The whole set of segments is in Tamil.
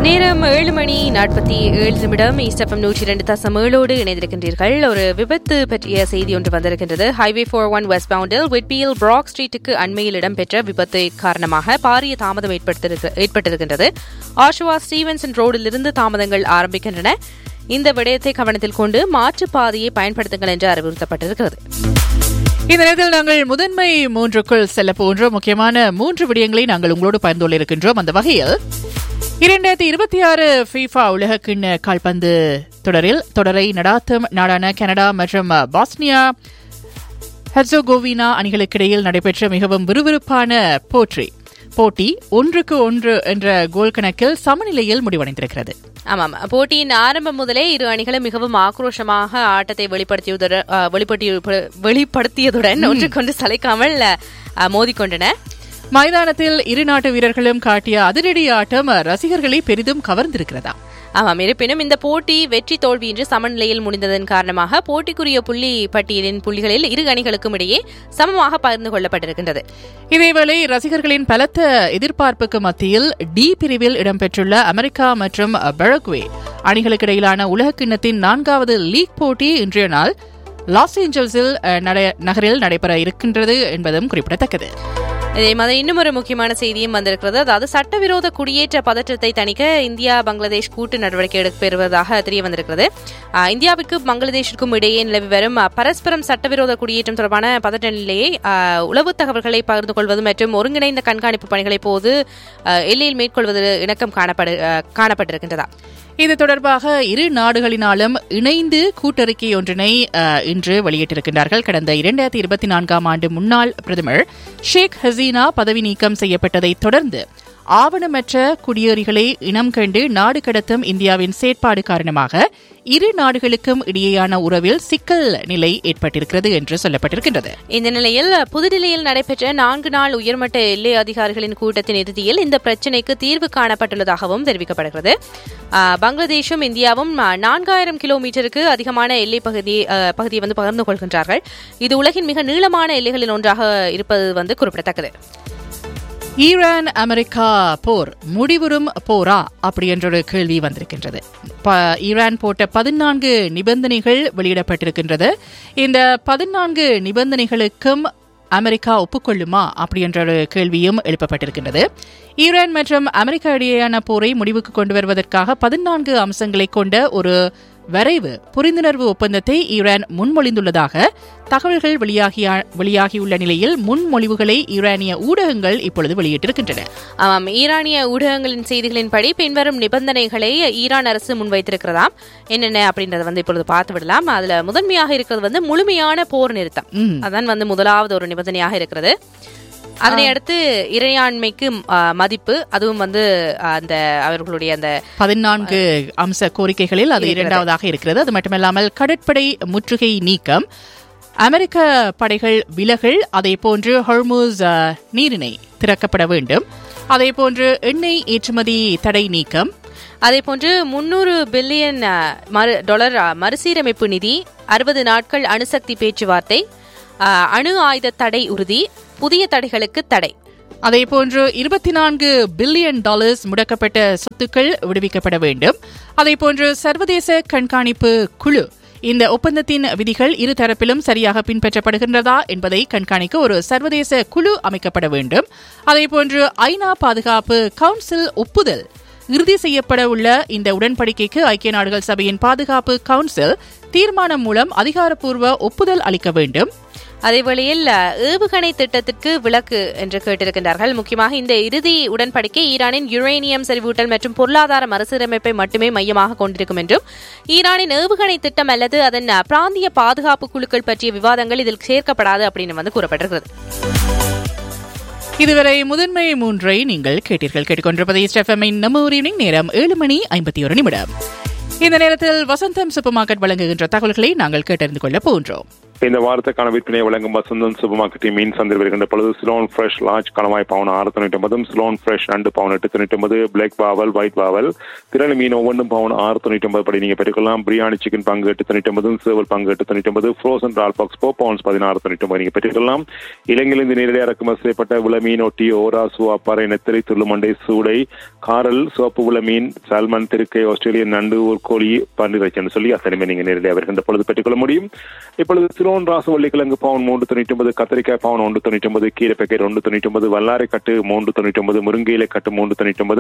நேரம் ஏழு மணி நாற்பத்தி ஏழு நிமிடம் ஈஸ்டஃபம் நூற்றி இரண்டு தசம் ஏழோடு இணைந்திருக்கின்றீர்கள் ஒரு விபத்து பற்றிய செய்தி ஒன்று வந்திருக்கின்றது ஹைவே ஃபோர் ஒன் வெஸ்ட் பவுண்டில் விட்பியில் பிராக் ஸ்ட்ரீட்டுக்கு அண்மையில் இடம்பெற்ற விபத்து காரணமாக பாரிய தாமதம் ஏற்பட்டிருக்க- ஏற்பட்டிருக்கின்றது ஆஷுவா ஸ்டீவன்சன் ரோடிலிருந்து தாமதங்கள் ஆரம்பிக்கின்றன இந்த விடயத்தை கவனத்தில் கொண்டு மாற்றுப் பாதையை பயன்படுத்துங்கள் என்று அறிவுறுத்தப்பட்டிருக்கிறது இந்த நேரத்தில் நாங்கள் முதன்மை மூன்றுக்குள் செல்ல போன்ற முக்கியமான மூன்று விடயங்களை நாங்கள் உங்களோடு பகிர்ந்து கொள்ள இருக்கின்றோம் அந்த வகையில் இரண்டாயிரத்தி இருபத்தி ஆறு ஃபீஃபா உலகக்கிண்ண கால்பந்து தொடரில் தொடரை நடாத்தும் நாடான கனடா மற்றும் பாஸ்னியா ஹெர்சோகோவினா அணிகளுக்கிடையில் நடைபெற்ற மிகவும் விறுவிறுப்பான போற்றி போட்டி ஒன்றுக்கு ஒன்று என்ற கோல் கணக்கில் சமநிலையில் முடிவடைந்திருக்கிறது ஆமாம் போட்டியின் ஆரம்பம் முதலே இரு அணிகளும் மிகவும் ஆக்ரோஷமாக ஆட்டத்தை வெளிப்படுத்தியதுடன் அஹ், வெளிப்படுத்திய வெளிப்படுத்தியதுடன் ஒன்றுக்கொன்று சளைக்காமல் அஹ், மோதிக்கொண்டன மைதானத்தில் இரு நாட்டு வீரர்களும் காட்டிய அதிரடி ஆட்டம் ரசிகர்களை பெரிதும் கவர்ந்திருக்கிறதா ஆமாம் இருப்பினும் இந்த போட்டி வெற்றி தோல்வியின்றி சமநிலையில் முடிந்ததன் காரணமாக போட்டிக்குரிய புள்ளி பட்டியலின் புள்ளிகளில் இரு அணிகளுக்கும் இடையே சமமாக பகிர்ந்து கொள்ளப்பட்டிருக்கின்றது இதேவேளை ரசிகர்களின் பலத்த எதிர்பார்ப்புக்கு மத்தியில் டி பிரிவில் இடம்பெற்றுள்ள அமெரிக்கா மற்றும் பெரகுவே அணிகளுக்கு இடையிலான உலகக்கிண்ணத்தின் நான்காவது லீக் போட்டி இன்றைய நாள் லாஸ் ஏஞ்சல்ஸில் அஹ், நட- நகரில் நடைபெற இருக்கின்றது என்பதும் குறிப்பிடத்தக்கது இதே மாதிரி இன்னும் ஒரு முக்கியமான செய்தியும் வந்திருக்கிறது அதாவது சட்டவிரோத குடியேற்ற பதற்றத்தை தணிக்க இந்தியா பங்களாதேஷ் கூட்டு நடவடிக்கை எடுப்பதாக தெரிய வந்திருக்கிறது ஆஹ், இந்தியாவுக்கும் பங்களாதேஷிற்கும் இடையே நிலவி வரும் ஆஹ், பரஸ்பரம் சட்டவிரோத குடியேற்றம் தொடர்பான பதற்ற நிலையை ஆஹ், உளவு தகவல்களை பகிர்ந்து கொள்வது மற்றும் ஒருங்கிணைந்த கண்காணிப்பு பணிகளை போது ஆஹ், எல்லையில் மேற்கொள்வது இணக்கம் காணப்படு ஆஹ், காணப்பட்டிருக்கின்றதா இது தொடர்பாக இரு நாடுகளினாலும் இணைந்து கூட்டறிக்கை ஒன்றினை அஹ், இன்று வெளியிட்டிருக்கின்றார்கள் கடந்த இரண்டாயிரத்தி இருபத்தி நான்காம் ஆண்டு முன்னாள் பிரதமர் ஷேக் ஹசீனா பதவி நீக்கம் செய்யப்பட்டதை தொடர்ந்து ஆவணமற்ற குடியேறிகளை இனம் கண்டு நாடு கடத்தும் இந்தியாவின் செயற்பாடு காரணமாக இரு நாடுகளுக்கும் இடையேயான உறவில் சிக்கல் நிலை ஏற்பட்டிருக்கிறது என்று சொல்லப்பட்டிருக்கின்றது இந்த நிலையில் புதுடில்லியில் நடைபெற்ற நான்கு நாள் உயர்மட்ட எல்லை அதிகாரிகளின் கூட்டத்தின் இறுதியில் இந்த பிரச்சினைக்கு தீர்வு காணப்பட்டுள்ளதாகவும் தெரிவிக்கப்படுகிறது ஆஹ், பங்களாதேஷும் இந்தியாவும் ஆஹ், நான்காயிரம் கிலோமீட்டருக்கு அதிகமான எல்லை பகுதி ஆஹ், பகுதியை வந்து பகிர்ந்து கொள்கின்றார்கள் இது உலகின் மிக நீளமான எல்லைகளில் ஒன்றாக இருப்பது வந்து குறிப்பிடத்தக்கது ஈரான் அமெரிக்கா போர் முடிவுறும் போரா அப்படி என்ற ஒரு கேள்வி வந்திருக்கின்றது ப- ஈரான் போட்ட பதினான்கு நிபந்தனைகள் வெளியிடப்பட்டிருக்கின்றது இந்த பதினான்கு நிபந்தனைகளுக்கும் அமெரிக்கா ஒப்புக்கொள்ளுமா அப்படி என்ற ஒரு கேள்வியும் எழுப்பப்பட்டிருக்கின்றது ஈரான் மற்றும் அமெரிக்கா இடையேயான போரை முடிவுக்கு கொண்டு வருவதற்காக பதினான்கு அம்சங்களை கொண்ட ஒரு வரைவு புரிந்துணர்வு ஒப்பந்தத்தை ஈரான் முன்மொழிந்துள்ளதாக தகவல்கள் வெளியாகிய வெளியாகியுள்ள நிலையில் முன்மொழிவுகளை ஈரானிய ஊடகங்கள் இப்பொழுது வெளியிட்டிருக்கின்றன ஆமாம் ஈரானிய ஊடகங்களின் செய்திகளின்படி பின்வரும் நிபந்தனைகளை ஈரான் அரசு முன்வைத்திருக்கிறதாம் என்னென்ன அப்படின்றத வந்து இப்பொழுது பார்த்து விடலாம் அதுல முதன்மையாக இருக்கிறது வந்து முழுமையான போர் நிறுத்தம் ம். அதான் வந்து முதலாவது ஒரு நிபந்தனையாக இருக்கிறது அதனை அடுத்து இறையாண்மைக்கு ஆ, மதிப்பு அதுவும் வந்து ஆ, அந்த அவர்களுடைய அந்த பதினான்கு அம்ச கோரிக்கைகளில் அது இரண்டாவதாக இருக்கிறது அது மட்டுமல்லாமல் கடற்படை முற்றுகை நீக்கம் அமெரிக்க படைகள் விலகல் அதே போன்று ஹொர்மூஸ் அஹ், நீரிணை திறக்கப்பட வேண்டும் அதே போன்று எண்ணெய் ஏற்றுமதி தடை நீக்கம் அதே போன்று முன்னூறு பில்லியன் ஆ, மறு டாலர் ஆ, மறுசீரமைப்பு நிதி அறுபது நாட்கள் அணுசக்தி பேச்சுவார்த்தை ஆ, அணு ஆயுத தடை உறுதி புதிய தடைகளுக்கு தடை அதே போன்று இருபத்தி நான்கு பில்லியன் டாலர்ஸ் முடக்கப்பட்ட சொத்துக்கள் விடுவிக்கப்பட வேண்டும் அதே போன்று சர்வதேச கண்காணிப்பு குழு இந்த ஒப்பந்தத்தின் விதிகள் இரு தரப்பிலும் சரியாக பின்பற்றப்படுகின்றதா என்பதை கண்காணிக்க ஒரு சர்வதேச குழு அமைக்கப்பட வேண்டும் அதே போன்று ஐநா பாதுகாப்பு கவுன்சில் ஒப்புதல் இறுதி செய்யப்பட உள்ள இந்த உடன்படிக்கைக்கு ஐக்கிய நாடுகள் சபையின் பாதுகாப்பு கவுன்சில் தீர்மானம் மூலம் அதிகாரப்பூர்வ ஒப்புதல் அளிக்க வேண்டும் அதே வேளையில் அ, ஏவுகணை திட்டத்திற்கு விலக்கு என்று கேட்டிருக்கின்றார்கள் முக்கியமாக இந்த இறுதி உடன்படிக்கை ஈரானின் யுரேனியம் செறிவூட்டல் மற்றும் பொருளாதார மறுசீரமைப்பை மட்டுமே மையமாக கொண்டிருக்கும் என்றும் ஈரானின் ஏவுகணை திட்டம் அல்லது அதன் அ, பிராந்திய பாதுகாப்பு குழுக்கள் பற்றிய விவாதங்கள் இதில் சேர்க்கப்படாது அப்படின்னு வந்து கூறப்பட்டிருக்கிறது இதுவரை முதன்மை மூன்றை நீங்கள் கேட்டீர்கள் கேட்டுக்கொண்டிருப்பது ஸ்டெஃபமின் நம்ம ஒரு ஈவினிங் நேரம் ஏழு மணி ஐம்பத்தி ஒரு நிமிடம் இந்த நேரத்தில் வசந்தம் சூப்பர் மார்க்கெட் வழங்குகின்ற தகவல்களை நாங்கள் கேட்டறிந்து கொள்ள போன்றோம் இந்த வாரத்துக்கான விற்பனை வழங்கும் வசந்தம் சூப்பர் மார்க்கெட்டின் மீன் சந்தை வருகின்ற பொழுது ஸ்லோன் ஃப்ரெஷ் லார்ஜ் கணவாய் பவுன் ஆறு தொண்ணூற்றி ஒன்பதும் ஸ்லோன் ஃப்ரெஷ் ரெண்டு பவுன் எட்டு தொண்ணூற்றி ஒன்பது பிளாக் பாவல் ஒயிட் பாவல் திரளி மீன் ஒவ்வொன்றும் பவுன் ஆறு தொண்ணூற்றி ஒன்பது படி நீங்கள் பெற்றுக்கலாம் பிரியாணி சிக்கன் பங்கு எட்டு தொண்ணூற்றி ஒன்பதும் சேவல் பங்கு எட்டு தொண்ணூற்றி ஒன்பது ஃப்ரோசன் ரால் பாக்ஸ் ஃபோர் பவுன்ஸ் பதினாறு தொண்ணூற்றி ஒன்பது நீங்கள் பெற்றுக்கலாம் இலங்கையிலிருந்து நேரடியாக இறக்குமதி செய்யப்பட்ட உல மீன் ஒட்டி ஓரா சுவா பறை நெத்திரை துள்ளுமண்டை சூடை காரல் சோப்பு உல மீன் சால்மன் திருக்கை ஆஸ்திரேலியன் நண்டு ஊர்கோழி பன்னிரச்சன்னு சொல்லி அத்தனைமே நீங்கள் நேரடியாக வருகின்ற பொழுது பெற்றுக்கொள்ள முடியும் இப்பொழுது சிலோன் ராசவள்ளி கிழங்கு பவுன் மூன்று தொண்ணூற்றி ஒன்பது கத்திரிக்காய் பவுன் ஒன்று தொண்ணூற்றி ஒன்பது கீரை பேக்கெட் ஒன்று தொண்ணூற்றி ஒன்பது வல்லாரை கட்டு மூன்று தொண்ணூற்றி ஒன்பது முருங்கையிலை கட்டு மூன்று தொண்ணூற்றி ஒன்பது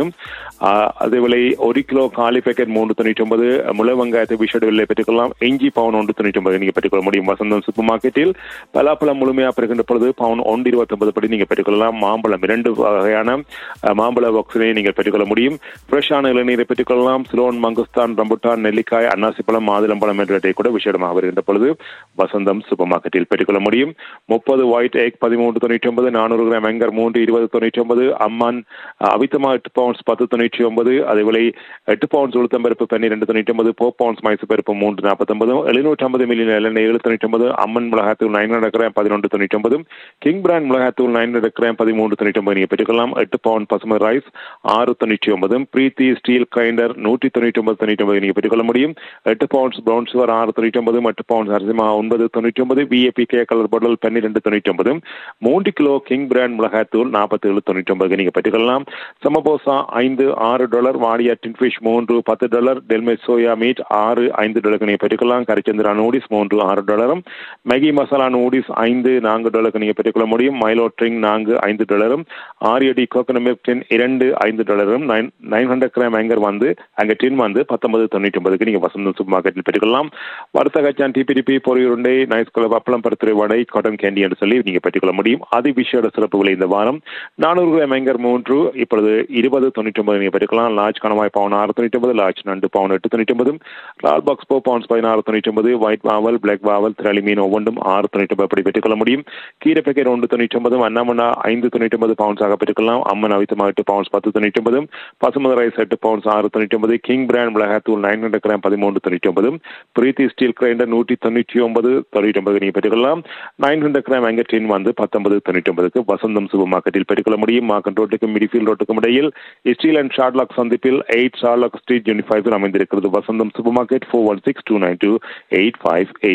அதேவேளை ஒரு கிலோ காலி பேக்கெட் மூன்று தொண்ணூற்றி ஒன்பது முளை வெங்காயத்தை விஷடு விலை பெற்றுக்கொள்ளலாம் இஞ்சி பவுன் ஒன்று தொண்ணூற்றி ஒன்பது நீங்கள் பெற்றுக்கொள்ள முடியும் வசந்தம் சூப்பர் மார்க்கெட்டில் பலாப்பழம் முழுமையாக பெறுகின்ற பொழுது பவுன் ஒன்று இருபத்தொன்பது படி நீங்கள் பெற்றுக்கொள்ளலாம் மாம்பழம் இரண்டு வகையான அஹ், மாம்பழ பாக்ஸினை நீங்கள் பெற்றுக்கொள்ள முடியும் ஃப்ரெஷ்ஷான இளநீரை பெற்றுக்கொள்ளலாம் சிலோன் மங்குஸ்தான் ரம்புட்டான் நெல்லிக்காய் அன்னாசிப்பழம் மாதுளம்பழம் என்றவற்றை கூட விஷயமாக வருகின்ற பொழுது வசந்தம் சூப்பர் மார்க்கெட்டில் பெற்றுக்கொள்ள முடியும் முப்பது ஒயிட் எக் பதிமூன்று தொண்ணூற்றி ஒன்பது நானூறு கிராம் எங்கர் மூன்று இருபது தொண்ணூற்றி ஒன்பது அம்மான் அஹ், அவித்தமா எட்டு பவுன்ஸ் பத்து தொண்ணூற்றி ஒன்பது அதேவேளை எட்டு பவுன்ஸ் உளுத்தம்பருப்பு பன்னிரெண்டு தொண்ணூற்றி ஒன்பது போ பவுன்ஸ் மைசூர் பருப்பு மூன்று நாற்பத்தொன்பது எழுநூற்றி ஐம்பது மில்லியன் எண்ணெய் ஏழு தொண்ணூற்றி ஒன்பது அம்மன் மிளகாத்தூள் நைன் ஹண்ட்ரட் கிராம் பதினொன்று தொண்ணூற்றி ஒன்பது கிங் பிராண்ட் மிளகாத்தூள் நைன் ஹண்ட்ரட் கிராம் பதிமூன்று தொண்ணூற்றி ஒன்பது நீங்கள் பெற்றுக்கொள்ளலாம் எட்டு பவுன் பசுமை ரைஸ் ஆறு தொண்ணூற்றி ஒன்பது பிரீத்தி ஸ்டீல் கிரைண்டர் நூற்றி தொண்ணூற்றி ஒன்பது தொண்ணூற்றி ஒன்பது நீங்கள் பெற்றுக்கொள்ள முடியும் எட்டு பவுன்ஸ் பிரவுன் சுகர் ஆறு தொண்ணூற்றி ஒன்பது எட்டு பவுன்ஸ் அரிசிமா ஒன்பது தொண்ணூற்றி ஒன்பது பிஏபி கே கலர் பாட்டில் பன்னிரெண்டு தொண்ணூற்றி ஒன்பது மூன்று கிலோ கிங் பிராண்ட் மிளகாத்தூள் நாற்பத்தி ஏழு தொண்ணூற்றி ஒன்பது நீங்கள் பெற்றுக்கொள்ளலாம் சமபோசா ஐந்து ஆறு டாலர் வாடியா டின்ஃபிஷ் மூன்று பத்து டாலர் டெல்மே சோயா மீட் ஆறு ஐந்து டாலருக்கு நீங்கள் பெற்றுக்கொள்ளலாம் கரிச்சந்திரா நூடிஸ் மூன்று ஆறு டாலரும் மேகி மசாலா நூடிஸ் ஐந்து நான்கு டாலருக்கு நீங்கள் பெற்றுக்கொள்ள முடியும் மைலோ ட்ரிங் நான்கு ஐந்து டாலரும் ஆரியடி கோகனட் மில்க் டின் இரண்டு ஐந்து டாலரும் nine nine hundred gram anchor வந்து அங்கே டின் வந்து பத்தொன்பது தொண்ணூற்றி ஒன்பதுக்கு நீங்கள் வசந்தம் சூப்பர் மார்க்கெட்டில் பெற்றுக்கொள்ளலாம் வர்த்தக சான் டிபிடிபி பொறியுருண்டை நைஸ் குலப் அப்பளம் பருத்துறை வடை காட்டன் கேண்டி என்று சொல்லி நீங்கள் பெற்றுக்கொள்ள முடியும் அதி விஷயோட சிறப்பு விலை இந்த வாரம் நானூறு கிராம் ஆங்கர் மூன்று இப்பொழுது இருபது தொண்ணூற்றி ஒன்பது நீங்கள் பெற்றுக்கலாம் லார்ஜ் கணவாய் பவுன் ஆறு தொண்ணூற்றி ஒன்பது லார்ஜ் நண்டு பவுன் எட்டு தொண்ணூற்றி ஒன்பது லால் பாக்ஸ் போ பவுன்ஸ் பதினாறு தொண்ணூற்றி ஒன்பது ஒயிட் வாவல் பிளாக் வாவல் திரளி மீன் ஒவ்வொன்றும் ஆறு தொண்ணூற்றி ஒன்பது அப்படி பெற்றுக்கொள்ள முடியும் கீரை பேக்கெட் ஒன்று தொண்ணூற்றி ஒன்பது அண்ணாமண்ணா ஐந்து தொண்ணூற்றி ஒன்பது பவுன்ஸாக பெற்றுக்கொள்ளலாம் அம்மன் அவித்தமா எட்டு பவுன்ஸ் பத்து தொண்ணூற்றி ஒன்பது பசுமத ரைஸ் எட்டு பவுன்ஸ் ஆறு தொண்ணூற்றி ஒன்பது கிங் பிராண்ட் மிளகாத்தூள் நைன் ஹண்ட்ரட் கிராம் பதிமூன்று தொண்ணூற்றி ஒன்பது பிரீத்தி ஸ்டீல் கிரைண்டர் நூற்றி தொண்ணூற்றி ஒன்பது தொண்ணூற்றி ஒன்பது நீங்கள் பெற்றுக்கொள்ளலாம் நைன் ஹண்ட்ரட் கிராம் அங்கே டின் வந்து பத்தொன்பது தொண்ணூற்றி ஒன்பதுக்கு வசந்தம் சூப்பர் மார்க்கெட்டில் பெற்றுக்கொள்ள முடியும் மார்க்கன் ரோட்டுக்கும் மிடிஃபீல்ட் ரோட்டுக்கும் இடையில் ஸ்டீல் அண்ட் ஷார்ட்லாக் சந்திப்பில் எயிட் ஷார்ட்லாக் ஸ்ட்ரீட் யூனிஃபைவ் அமைந்திருக்கிறது Vasantham super market four one six two nine two eight five eight